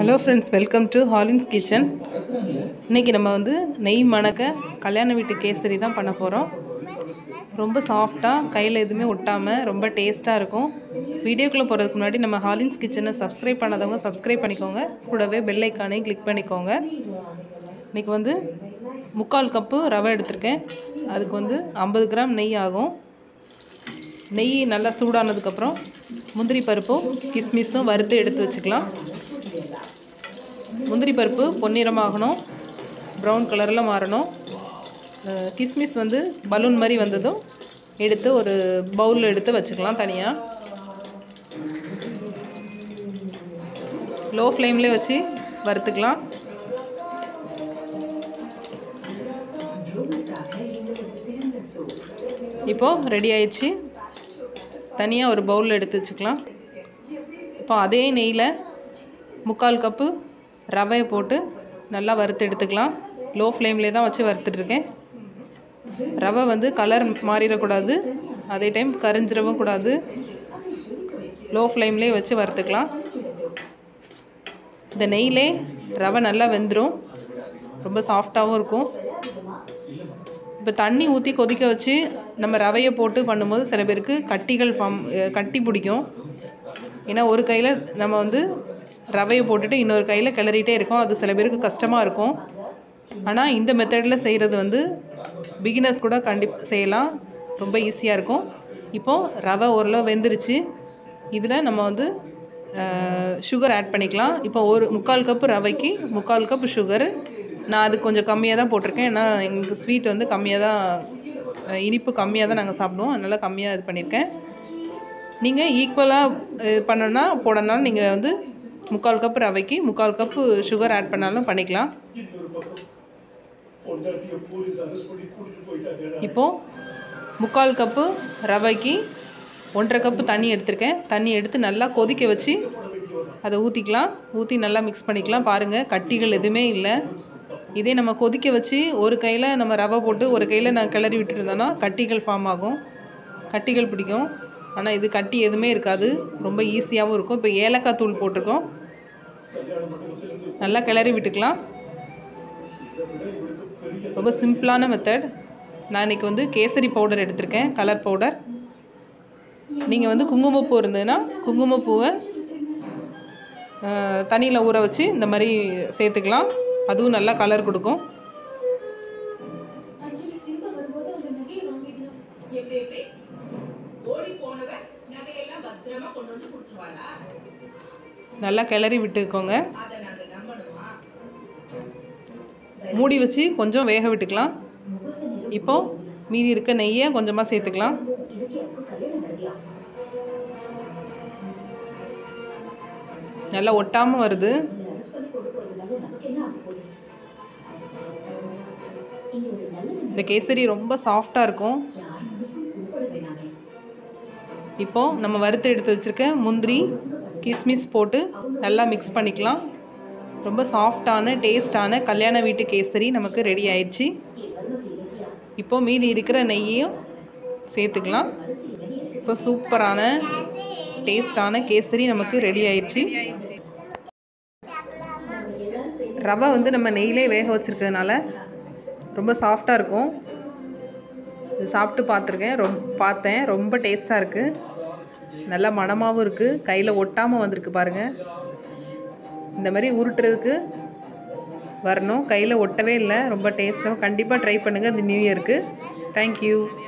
hello friends welcome to Hollins kitchen இன்றைக்கி நம்ம வந்து நெய் மணக்க கல்யாண வீட்டு கேசரி தான் பண்ண போகிறோம் ரொம்ப சாஃப்டாக கையில் எதுவுமே ஒட்டாமல் ரொம்ப டேஸ்ட்டாக இருக்கும் வீடியோக்குள்ளே போகிறதுக்கு முன்னாடி நம்ம ஹாலின்ஸ் கிச்சனை சப்ஸ்கிரைப் பண்ணாதவங்க சப்ஸ்கிரைப் பண்ணிக்கோங்க கூடவே பெல் ஐக்கானையும் கிளிக் பண்ணிக்கோங்க இன்றைக்கி வந்து முக்கால் கப்பு ரவை எடுத்திருக்கேன் அதுக்கு வந்து ஐம்பது கிராம் நெய் ஆகும் நெய் நல்லா சூடானதுக்கப்புறம் முந்திரி பருப்பும் கிஸ்மிஸும் வறுத்து எடுத்து வச்சுக்கலாம் முந்திரி பருப்பு பொன்னிறமாகணும் ப்ரௌன் கலரில் மாறணும் அஹ் கிஸ்மிஸ் வந்து பலூன் மாதிரி வந்ததும் எடுத்து ஒரு பவுலில் எடுத்து வச்சுக்கலாம் தனியாக லோ ஃப்ளேம்லேயே வச்சு வறுத்துக்கலாம் இப்போது ரெடி ஆயிடுச்சு தனியாக ஒரு பவுலில் எடுத்து வச்சுக்கலாம் இப்போ அதே நெய்யில் முக்கால் கப்பு ரவையை போட்டு நல்லா வறுத்து எடுத்துக்கலாம் லோ ஃப்ளேம்லேயே தான் வச்சு வறுத்துட்ருக்கேன் ரவை வந்து கலர் மாறிடக்கூடாது அதே டைம் கரிஞ்சிடவும் கூடாது லோ ஃப்ளேம்லேயே வச்சு வறுத்துக்கலாம் இந்த நெய்யிலே ரவை நல்லா வெந்துடும் ரொம்ப சாஃப்டாகவும் இருக்கும் இப்போ தண்ணி ஊற்றி கொதிக்க வச்சு நம்ம ரவையை போட்டு பண்ணும்போது சில பேருக்கு கட்டிகள் ஃபார்ம் கட்டி பிடிக்கும் ஏன்னா ஒரு கையில் நம்ம வந்து ரவையை போட்டுட்டு இன்னொரு கையில் கிளறிட்டே இருக்கோம் அது சில பேருக்கு கஷ்டமாக இருக்கும் ஆனால் இந்த மெத்தடில் செய்கிறது வந்து பிகினர்ஸ் கூட கண்டி செய்யலாம் ரொம்ப ஈஸியாக இருக்கும் இப்போது ரவை ஓரளவு வெந்துருச்சு இதில் நம்ம வந்து சுகர் ஆட் பண்ணிக்கலாம் இப்போ ஒரு முக்கால் கப்பு ரவைக்கு முக்கால் கப்பு சுகர் நான் அது கொஞ்சம் கம்மியாக தான் போட்டிருக்கேன் ஏன்னா எங்களுக்கு ஸ்வீட் வந்து கம்மியாக தான் அஹ், இனிப்பு கம்மியாக தான் நாங்கள் சாப்பிடுவோம் அதனால் கம்மியாக இது பண்ணியிருக்கேன் நீங்கள் ஈக்குவலாக இது பண்ணணும்னா போடணும்னாலும் நீங்கள் வந்து முக்கால் கப்பு ரவைக்கு முக்கால் கப்பு சுகர் ஆட் பண்ணாலும் பண்ணிக்கலாம் இப்போது முக்கால் கப்பு ரவைக்கு ஒன்றரை கப்பு தண்ணி எடுத்திருக்கேன் தண்ணி எடுத்து நல்லா கொதிக்க வச்சு அதை ஊற்றிக்கலாம் ஊற்றி நல்லா மிக்ஸ் பண்ணிக்கலாம் பாருங்கள் கட்டிகள் எதுவுமே இல்லை இதே நம்ம கொதிக்க வச்சு ஒரு கையில் நம்ம ரவை போட்டு ஒரு கையில் நான் கிளறி விட்டுட்டு இருந்தோன்னா கட்டிகள் ஃபார்ம் ஆகும் கட்டிகள் பிடிக்கும் ஆனால் இது கட்டி எதுவுமே இருக்காது ரொம்ப ஈஸியாகவும் இருக்கும் இப்போ ஏலக்காய் தூள் போட்டிருக்கோம் நல்லா கிளறி விட்டுக்கலாம் ரொம்ப சிம்பிளான மெத்தட் நான் இன்றைக்கி வந்து கேசரி பவுடர் எடுத்திருக்கேன் கலர் பவுடர் நீங்கள் வந்து குங்குமப்பூ இருந்ததுன்னா குங்குமப்பூவை தண்ணியில் ஊற வச்சு இந்த மாதிரி சேர்த்துக்கலாம் அதுவும் நல்லா கலர் கொடுக்கும் அஞ்சலி திரும்ப வரும்போது அந்த நகையை வாங்கிடணும் எப்படி எப்படி ஓடி போனவ நகையெல்லாம் பத்திரமா கொண்டு வந்து கொடுத்துருவாளா நல்லா கிளறி விட்டுக்கோங்க அதை நாங்க நம்பணுமா மூடி வச்சு கொஞ்சம் வேக விட்டுக்கலாம் இப்போது மீதி இருக்க நெய்யை கொஞ்சமாக சேர்த்துக்கலாம் நல்லா ஒட்டாமல் வருது இந்த கேசரி ரொம்ப சாஃப்டாக இருக்கும் இப்போது நம்ம வறுத்து எடுத்து வச்சுருக்க முந்திரி கிஸ்மிஸ் போட்டு நல்லா மிக்ஸ் பண்ணிக்கலாம் ரொம்ப சாஃப்டான டேஸ்டான கல்யாண வீட்டு கேசரி நமக்கு ரெடி ஆயிடுச்சு இப்போ மீதி இருக்கிற நெய்யையும் சேர்த்துக்கலாம் இப்போ சூப்பரான டேஸ்டான கேசரி நமக்கு ரெடி ஆயிடுச்சு ரவை வந்து நம்ம நெய்யிலே வேக வச்சுருக்கிறதுனால ரொம்ப சாஃப்டாக இருக்கும் இது சாப்பிட்டு பார்த்துருக்கேன் ரொம் பார்த்தேன் ரொம்ப டேஸ்ட்டாக இருக்குது நல்லா மணமாகவும் இருக்குது கையில் ஒட்டாமல் வந்திருக்கு பாருங்கள் இந்த மாதிரி உருட்டுறதுக்கு வரணும் கையில் ஒட்டவே இல்லை ரொம்ப டேஸ்ட்டாக கண்டிப்பாக ட்ரை பண்ணுங்கள் இந்த நியூ இயருக்கு தேங்க்யூ